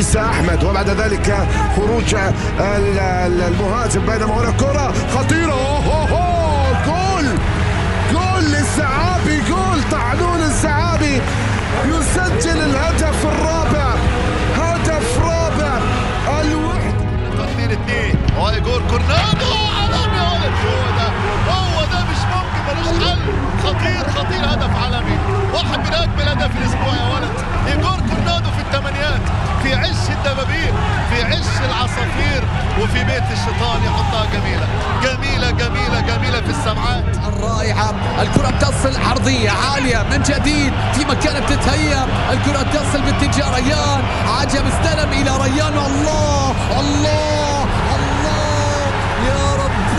عيسى احمد وبعد ذلك خروج ال- ال- المهاجم بينما هنا كره خطيره أوه أوه أوه. جول جول للسعابي جول طعنون السعابي يسجل الهدف الرابع هدف رابع الوحده اثنين اثنين وايجور كورنادو عالمي يا ولد هو ده هو ده مش ممكن ملوش حل خطير خطير هدف عالمي واحد من اجمل اهداف الاسبوع يا ولد ايجور كورنادو في الثمانينات في عش الدبابير في عش العصافير وفي بيت الشيطان يحطها جميله جميله جميله جميله في السمعات الرائعة الكرة بتصل عرضية عالية من جديد في مكان بتتهيأ الكرة تصل باتجاه ريان عجب استلم إلى ريان الله الله الله يا رب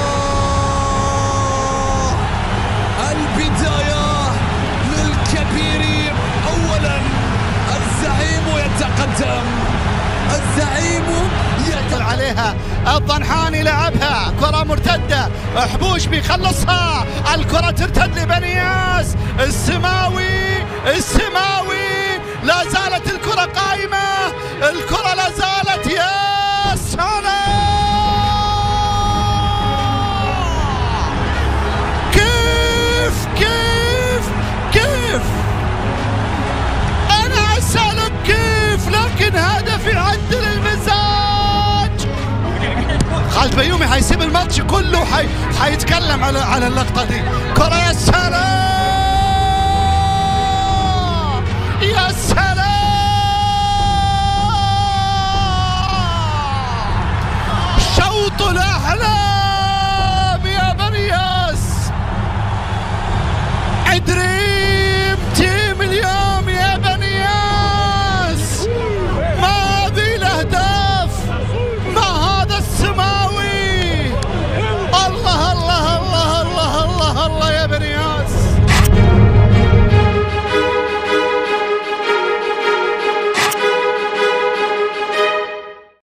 البداية للكبير أولا الزعيم يتقدم الزعيم يتقدم عليها الضنحاني لعبها كرة مرتدة حبوش بيخلصها الكرة ترتد لبنياس السماوي السماوي لا زالت الكرة قائمة الكرة لا زالت يا سلام كيف كيف كيف انا اسالك كيف لكن هدف يعدل المزاج خالد بيومي هيسيب الماتش كله حي... حيتكلم على على اللقطه دي كره يا سلام يا سلام شوط الاحلام يا بنياس ادري